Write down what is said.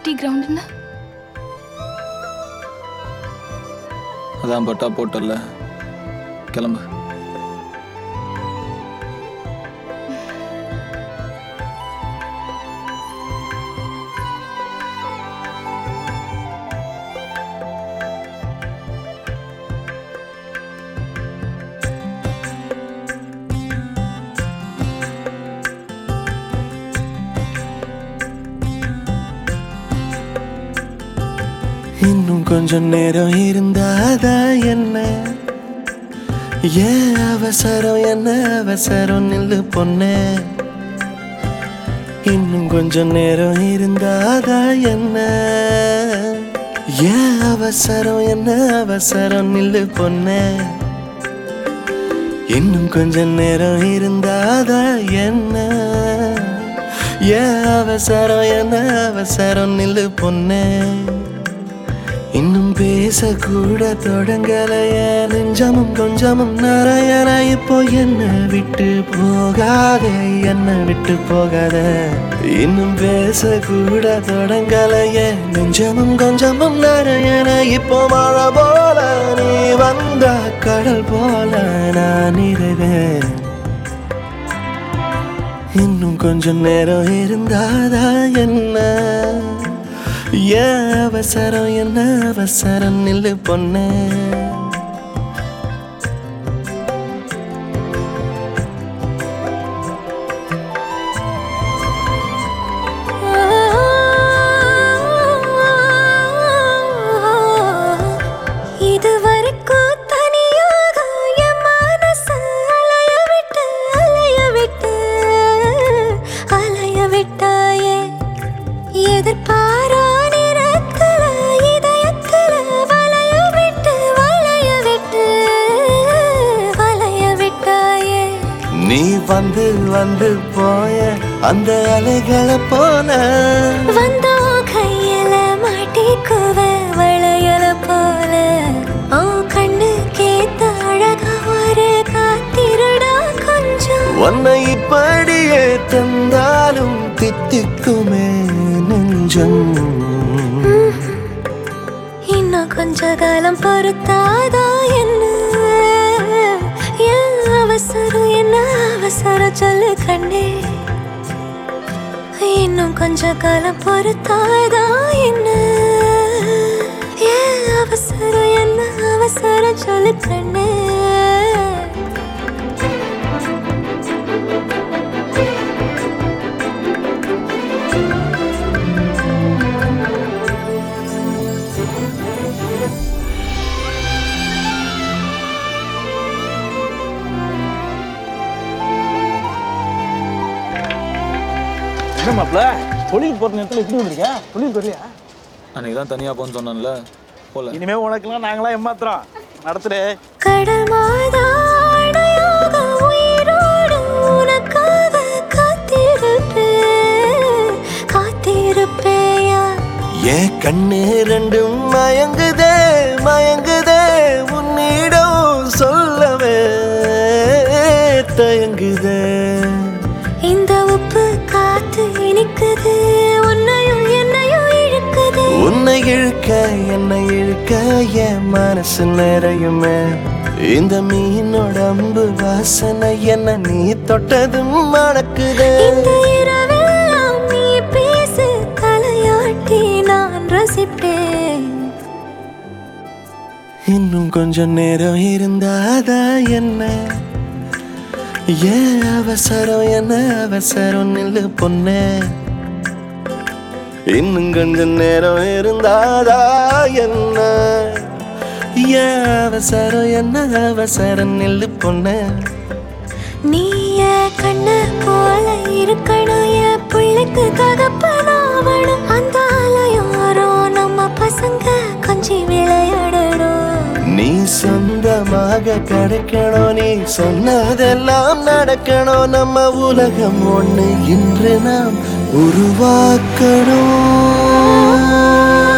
ID கிரவுண்டுன்னு அதான் பட்டா போட்டல கிளம்பு இன்னும் கொஞ்சம் நேரம் இருந்தாதா என்ன ஏன் அவசரம் என்ன அவசரம் நில்லு பொண்ணே இன்னும் கொஞ்சம் நேரம் இருந்தாதா என்ன ஏன் அவசரம் என்ன அவசரம் நில்லு பொண்ணே இன்னும் கொஞ்சம் நேரம் இருந்தாதா என்ன ஏன் அவசரம் என்ன அவசரம் நில்லு பொண்ணே இன்னும் பேசக்கூட தொடங்கலைய நெஞ்சமும் கொஞ்சமும் நிறையற இப்போ என்ன விட்டு போகாத என்ன விட்டு போகாத இன்னும் பேசக்கூட தொடங்கலைய நெஞ்சமும் கொஞ்சமும் நிறையற இப்போ மழை போல நீ வந்த கடல் போல நான் இருவேன் இன்னும் கொஞ்சம் நேரம் இருந்தாதா என்ன ஏன் அவசரம் என்ன அவசரம் நில்லு பொண்ணே இதுவரைக்கும் தனியாக என் மனசு அலைய விட்டு அலைய விட்டு அலைய விட்டாயே எதிர்பாரா நிறத்துல இதயத்துல வளைய விட்டு வளைய விட்டு வளைய விட்டாயே நீ வந்து வந்து போய அந்த அலைகளை போன வந்தோ கையில மாட்டிக்குவ வளையல போல ஓ கண்ணு கேத்த அழகா ஒரு காத்திருடா கொஞ்சம் உன்னை இப்படியே தந்தாலும் தித்திக்குமே நெஞ்சம் இன்னும் கொஞ்ச காலம் பொறுத்தாதா என்ன ஏன் அவசரம் என்ன அவசரம் சொல்லு கண்ணே இன்னும் கொஞ்ச காலம் பொறுத்தாதா என்ன ஏன் அவசரம் என்ன அவசரம் சொல்லு கண்ணே என்ன மாப்ள தொழில் போற நேரத்துல எப்படி வந்திருக்க தொழில் வரலையா அன்னைக்கு தான் தனியாக போன்னு சொன்னேன்ல போல இனிமே உனக்கெல்லாம் நாங்களாம் ஏமாத்துறோம் நடத்துறே கடல் மாதாடையாக உயிரோடு உனக்காக காத்திருப்பேன் காத்திருப்பேயா ஏன் கண்ணு ரெண்டும் மயங்குதே மயங்குதே உன்னிடம் சொல்லவே தயங்குதே இந்த உப்பு காத்து இனிக்குது உன்னையும் என்னையும் இழுக்குது உன்னை இழுக்க என்னை இழுக்க என் மனசு நிறையுமே இந்த மீனோட அம்பு வாசனை என்ன நீ தொட்டதும் மணக்குதே இந்த இரவெல்லாம் நீ பேசு தலையாட்டி நான் ரசிப்பேன் இன்னும் கொஞ்சம் நேரம் இருந்தாதா என்ன ஏன் அவசரம் என்ன அவசரம் நில்லு பொண்ணே இன்னும் கொஞ்சம் நேரம் இருந்தாதா என்ன ஏன் அவசரம் என்ன அவசரம் நில்லு பொண்ணே நீ என் கண்ணு போல இருக்கணும் என் பிள்ளைக்கு தகப்பனாவணும் அந்த ஆலயோரம் நம்ம பசங்க கொஞ்சி விளையாடணும் நீ சொந்தமாக கிடைக்கணும் நீ சொன்னதெல்லாம் நடக்கணும் நம்ம உலகம் ஒண்ணு இன்று நாம் உருவாக்கணும்